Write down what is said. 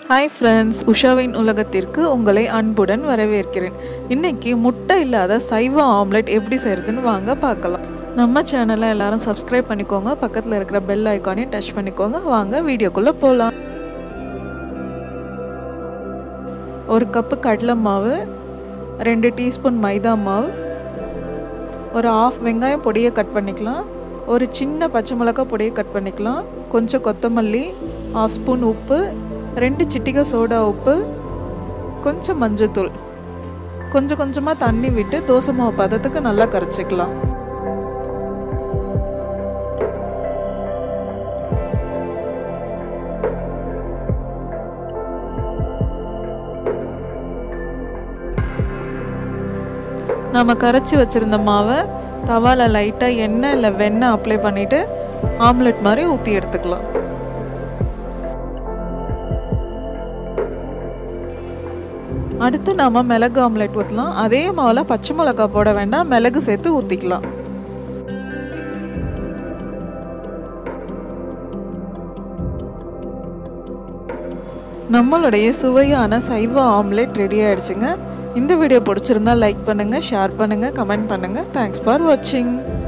hi friends உஷாவின் உலகத்திற்கு உங்களை அன்புடன் வரவேற்கிறேன் இன்னைக்கு முட்டை இல்லாத சைவ ஆம்லெட் எப்படி செய்கிறதுன்னு வாங்க பார்க்கலாம் நம்ம சேனலை எல்லாரும் சப்ஸ்கிரைப் பண்ணிக்கோங்க பக்கத்தில் இருக்கிற பெல் ஐக்கானையும் டச் பண்ணிக்கோங்க வாங்க வீடியோக்குள்ளே போகலாம் ஒரு கப்பு கடலை மாவு ரெண்டு டீஸ்பூன் மைதா மாவு ஒரு ஆஃப் வெங்காயம் பொடியை கட் பண்ணிக்கலாம் ஒரு சின்ன பச்சை மிளகாய் பொடியை கட் பண்ணிக்கலாம் கொஞ்சம் கொத்தமல்லி ஆஃப் ஸ்பூன் உப்பு ரெண்டு சிட்டிகை சோடா உப்பு கொஞ்சம் மஞ்சத்தூள் கொஞ்சம் கொஞ்சமாக தண்ணி விட்டு தோசை மாவு பதத்துக்கு நல்லா கரைச்சிக்கலாம் நம்ம கரைச்சி வச்சுருந்த மாவை தவாவில் லைட்டாக எண்ணெய் இல்லை வெண்ணெய் அப்ளை பண்ணிவிட்டு ஆம்லெட் மாதிரி ஊற்றி எடுத்துக்கலாம் அடுத்து நாம் மிளகு ஆம்லெட் ஊற்றலாம் அதே மாவில் பச்சை மிளகா போட வேண்டாம் மிளகு சேர்த்து ஊற்றிக்கலாம் நம்மளுடைய சுவையான சைவ ஆம்லெட் ரெடி ஆயிடுச்சுங்க இந்த வீடியோ பிடிச்சிருந்தா லைக் பண்ணுங்கள் ஷேர் பண்ணுங்கள் கமெண்ட் பண்ணுங்கள் தேங்க்ஸ் ஃபார் வாட்சிங்